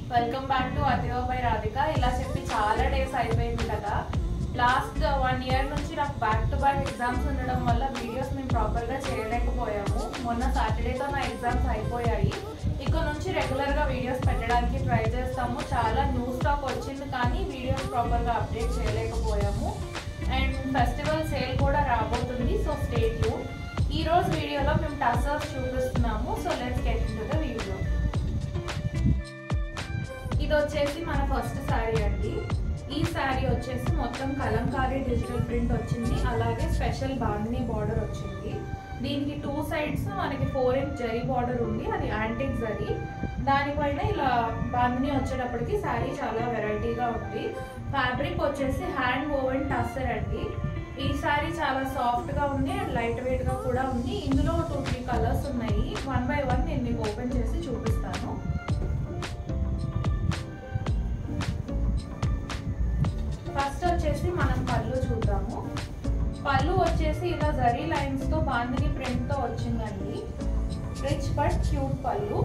welcome back to Athiva by Radhika ఇలా చెప్పి చాలా డేస్ అయిపోయింది కదా లాస్ట్ వన్ ఇయర్ నుంచి నాకు బ్యాక్ టు బ్యాక్ ఎగ్జామ్స్ ఉండడం వల్ల వీడియోస్ మేము ప్రాపర్గా చేయలేకపోయాము మొన్న సాటర్డేతో నా ఎగ్జామ్స్ అయిపోయాయి ఇక నుంచి రెగ్యులర్గా వీడియోస్ పెట్టడానికి ట్రై చేస్తాము చాలా న్యూ స్టాక్ వచ్చింది కానీ వీడియోస్ ప్రాపర్గా అప్డేట్ చేయలేకపోయాము అండ్ ఫెస్టివల్ సేల్ కూడా రాబోతుంది సో స్టేట్ యూ ఈ రోజు వీడియోలో మేము టసర్స్ చూపిస్తున్నాము so let's get into the video ఇది వచ్చేసి మన ఫస్ట్ శారీ అండి ఈ శారీ వచ్చేసి మొత్తం కలంకారీ డిజిటల్ ప్రింట్ వచ్చింది అలాగే స్పెషల్ బాందిని బార్డర్ వచ్చింది దీనికి టూ సైడ్స్ మనకి ఫోర్ ఇంచ్ జరీ బార్డర్ ఉంది అది యాంటిక్ జరీ దానిపైన ఇలా బాందిని వచ్చేటప్పటికి శారీ చాలా వెరైటీగా ఉంది ఫ్యాబ్రిక్ వచ్చేసి హ్యాండ్ ఓవెన్ టస్సర్ అండి ఈ శారీ చాలా సాఫ్ట్ గా ఉంది అండ్ లైట్ వెయిట్ గా కూడా ఉంది ఇందులో టూ త్రీ కలర్స్ ఉన్నాయి వన్ బై వన్ నేను మీకు ఓపెన్ చేసి చూపిస్తాను ఫస్ట్ వచ్చేసి మనం పళ్ళు చూద్దాము పళ్ళు వచ్చేసి ఇలా జరీ లైన్స్ తో బాందిని ప్రింట్ తో వచ్చిందండి రిచ్ బట్ క్యూట్ పళ్ళు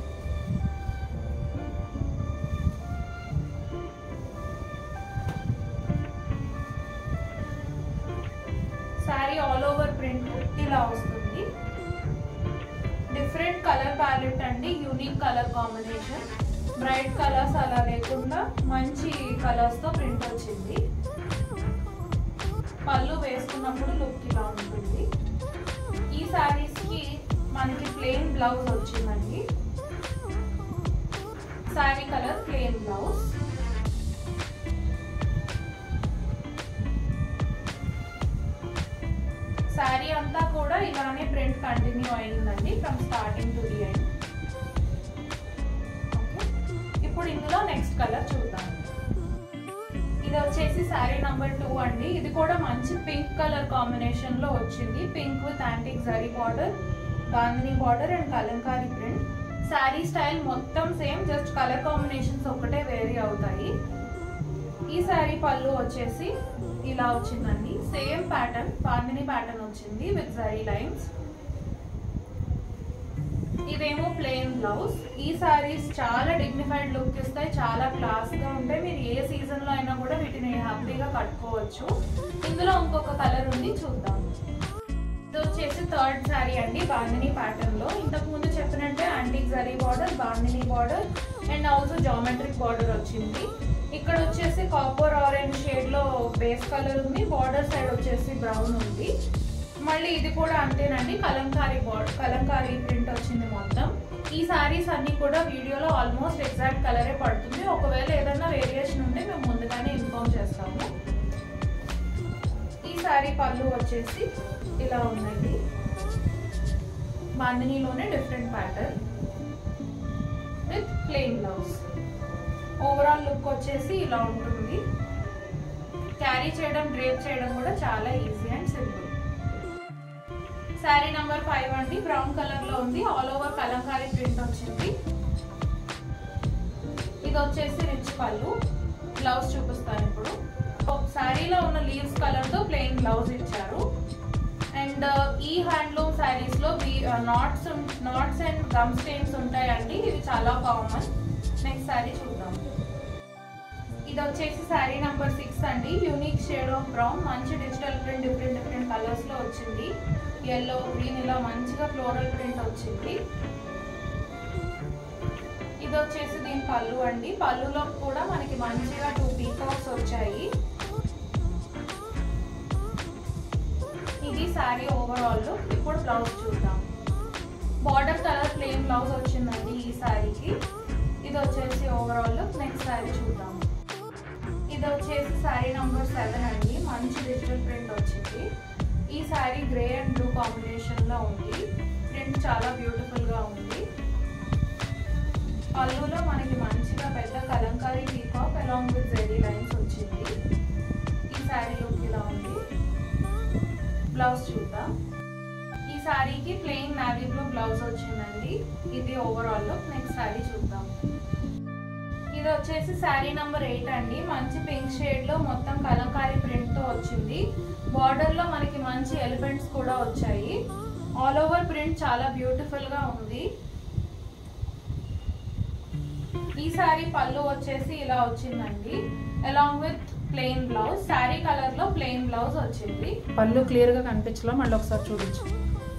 శారీ ఆల్ ఓవర్ ప్రింట్ ఇలా వస్తుంది డిఫరెంట్ కలర్ ప్యాలెట్ అండి unique colour combination bright colours అలా లేకుండా మంచి కలర్స్ తో ప్రింట్ వచ్చింది పళ్ళు వేసుకున్నప్పుడు లుక్ ఇలా ఉంటుంది ఈ శారీస్ కి మనకి ప్లెయిన్ బ్లౌజ్ వచ్చిందండి sari colour plain blouse sari అంతా కూడా ఇలానే ప్రింట్ కంటిన్యూ అయిందండి from starting to the end ఇప్పుడు ఇందులో నెక్స్ట్ కలర్ చూద్దాం ఇది వచ్చేసి శారీ నంబర్ టూ అండి ఇది కూడా మంచి పింక్ కలర్ కాంబినేషన్ లో వచ్చింది pink with antique zari border bandhani border and kalamkari print sari style మొత్తం సేమ్ జస్ట్ కలర్ కాంబినేషన్స్ ఒకటే వేరీ అవుతాయి ఈ శారీ పళ్ళు వచ్చేసి ఇలా వచ్చిందండి సేమ్ ప్యాటర్న్ బాందిని ప్యాటర్న్ వచ్చింది విత్ జరీ లైన్స్ ఇదేమో ప్లెయిన్ బ్లౌజ్ ఈ సారీస్ చాలా డిగ్నిఫైడ్ లుక్ ఇస్తాయి చాలా క్లాస్ గా ఉంటాయి మీరు ఏ సీజన్ లో అయినా కూడా వీటిని హ్యాపీగా కట్టుకోవచ్చు ఇందులో ఇంకొక కలర్ ఉంది చూద్దాం ఇది వచ్చేసి థర్డ్ శారీ అండి బాందిని ప్యాటర్న్ లో ఇంతకు ముందు చెప్పినట్టే antique zari border bandhani border and also geometric border వచ్చింది ఇక్కడ వచ్చేసి కాపర్ ఆరెంజ్ షేడ్ లో బేస్ కలర్ ఉంది బార్డర్ సైడ్ వచ్చేసి బ్రౌన్ ఉంది మళ్ళీ ఇది కూడా అంతేనండి కలంకారీ బార్డర్ కలంకారీ ప్రింట్ వచ్చింది మొత్తం ఈ సారీస్ అన్ని కూడా వీడియోలో ఆల్మోస్ట్ ఎగ్జాక్ట్ కలరే పడుతుంది ఒకవేళ ఏదైనా వేరియేషన్ ఉంటే మేము ముందుగానే ఇన్ఫార్మ్ చేస్తాము ఈ సారీ పళ్ళు వచ్చేసి ఇలా ఉందండి బాందినీలోనే different pattern with plain blouse overall look వచ్చేసి ఇలా ఉంటుంది క్యారీ చేయడం డ్రేప్ చేయడం కూడా చాలా easy and simple sari number five అండి బ్రౌన్ కలర్ లో ఉంది ఆల్ ఓవర్ కలంకారీ ప్రింట్ వచ్చింది ఇది వచ్చేసి రిచ్ పళ్ళు బ్లౌజ్ చూపిస్తాను ఇప్పుడు శారీలో ఉన్న లీవ్స్ కలర్ తో ప్లెయిన్ బ్లౌజ్ ఇచ్చారు అండ్ ఈ హ్యాండ్లూమ్ శారీస్ లో knots knots and gum stains ఉంటాయండి ఇవి చాలా కామన్ నెక్స్ట్ శారీ చూద్దాం ఇది వచ్చేసి శారీ నంబర్ సిక్స్ అండి యూనిక్ షేడ్ ఆఫ్ బ్రౌన్ మంచి digital print different different colours లో వచ్చింది ఎల్లో గ్రీన్ ఇలా మంచిగా ఫ్లోరల్ ప్రింట్ వచ్చింది ఇది వచ్చేసి దీని పళ్ళు అండి పళ్ళులో కూడా మనకి మంచిగా టూ పీకాక్స్ వచ్చాయి ఇది శారీ ఓవరాల్ ఇప్పుడు బ్లౌజ్ చూద్దాం బార్డర్ కలర్ ప్లెయిన్ బ్లౌజ్ వచ్చిందండి ఈ శారీకి ఇది వచ్చేసి ఓవరాల్ నెక్స్ట్ శారీ చూద్దాం ఇది వచ్చేసి శారీ నంబర్ సెవెన్ అండి మంచి డిజిటల్ ప్రింట్ వచ్చింది ఈ sari grey and blue combination లో ఉంది ప్రింట్ చాలా బ్యూటిఫుల్ గా ఉంది పళ్ళులో మనకి మంచిగా పెద్ద kalamkari peacock along with zari lines వచ్చింది ఈ శారీ లుక్ ఇలా ఉంది బ్లౌజ్ చూద్దాం ఈ శారీకి ప్లెయిన్ నావీ బ్లూ బ్లౌజ్ వచ్చిందండి ఇది ఓవరాల్ లుక్ నెక్స్ట్ శారీ చూద్దాం ఇది వచ్చేసి శారీ నంబర్ ఎయిట్ అండి మంచి పింక్ షేడ్ లో మొత్తం కలంకారీ ప్రింట్ తో వచ్చింది బార్డర్ లో మనకి మంచి ఎలిఫెంట్స్ కూడా వచ్చాయి ఆల్ ఓవర్ ప్రింట్ చాలా బ్యూటిఫుల్ గా ఉంది ఈ సారీ పళ్ళు వచ్చేసి ఇలా వచ్చిందండి along with plain blouse sari colour లో ప్లెయిన్ బ్లౌజ్ వచ్చింది పళ్ళు క్లియర్గా కనిపించలో మళ్ళీ ఒకసారి చూపించు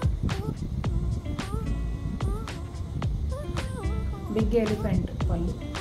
బిగ్ ఎలిఫెంట్ పళ్ళు